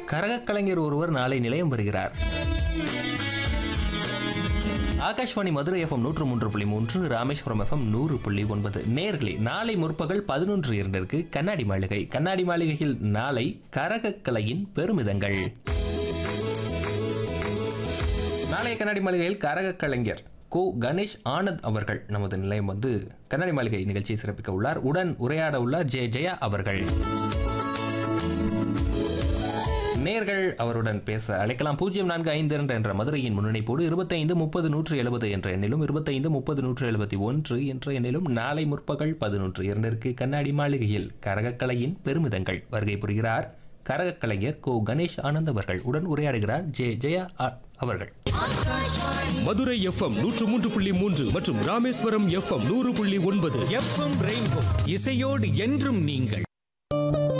கரகக் கலைஞர் ஒருவர் நாளை நிலையம் வருகிறார் ஆகாஷ்வாணி மதுரை எஃப்எம் நூற்று மூன்று புள்ளி மூன்று ராமேஸ்வரம் எஃப்எம் நூறு புள்ளி ஒன்பது நேர்களே நாளை முற்பகல் பதினொன்று இரண்டிற்கு கண்ணாடி மாளிகை கண்ணாடி மாளிகையில் நாளை கரகக் கலையின் பெருமிதங்கள் நாளைய கண்ணாடி மாளிகையில் கரகக் கலைஞர் கோ கணேஷ் ஆனந்த் அவர்கள் நமது நிலையம் வந்து கண்ணாடி மாளிகை நிகழ்ச்சியை சிறப்பிக்க உள்ளார் உடன் உரையாட உள்ளார் ஜெய ஜெயா அவர்கள் நேர்கள் அவருடன் பேச அழைக்கலாம் பூஜ்ஜியம் நான்கு ஐந்து இரண்டு என்ற மதுரையின் முன்னிணைப்போடு இருபத்தைந்து முப்பது நூற்று எழுபது என்ற எண்ணிலும் இருபத்தைந்து முப்பது நூற்று எழுபத்தி ஒன்று என்ற எண்ணிலும் நாளை முற்பகல் பதினொன்று இரண்டிற்கு கண்ணாடி மாளிகையில் கரகக்கலையின் பெருமிதங்கள் வருகை புரிகிறார் கரகக்கலைஞர் கோ கணேஷ் ஆனந்த் அவர்கள் உடன் உரையாடுகிறார் ஜே ஜெயா அ- அவர்கள் மதுரை எஃப்எம் நூற்று மூன்று புள்ளி மூன்று மற்றும் ராமேஸ்வரம் எஃப்எம் நூறு புள்ளி ஒன்பது எஃப்எம் ரெயின்போ இசையோடு என்றும் நீங்கள்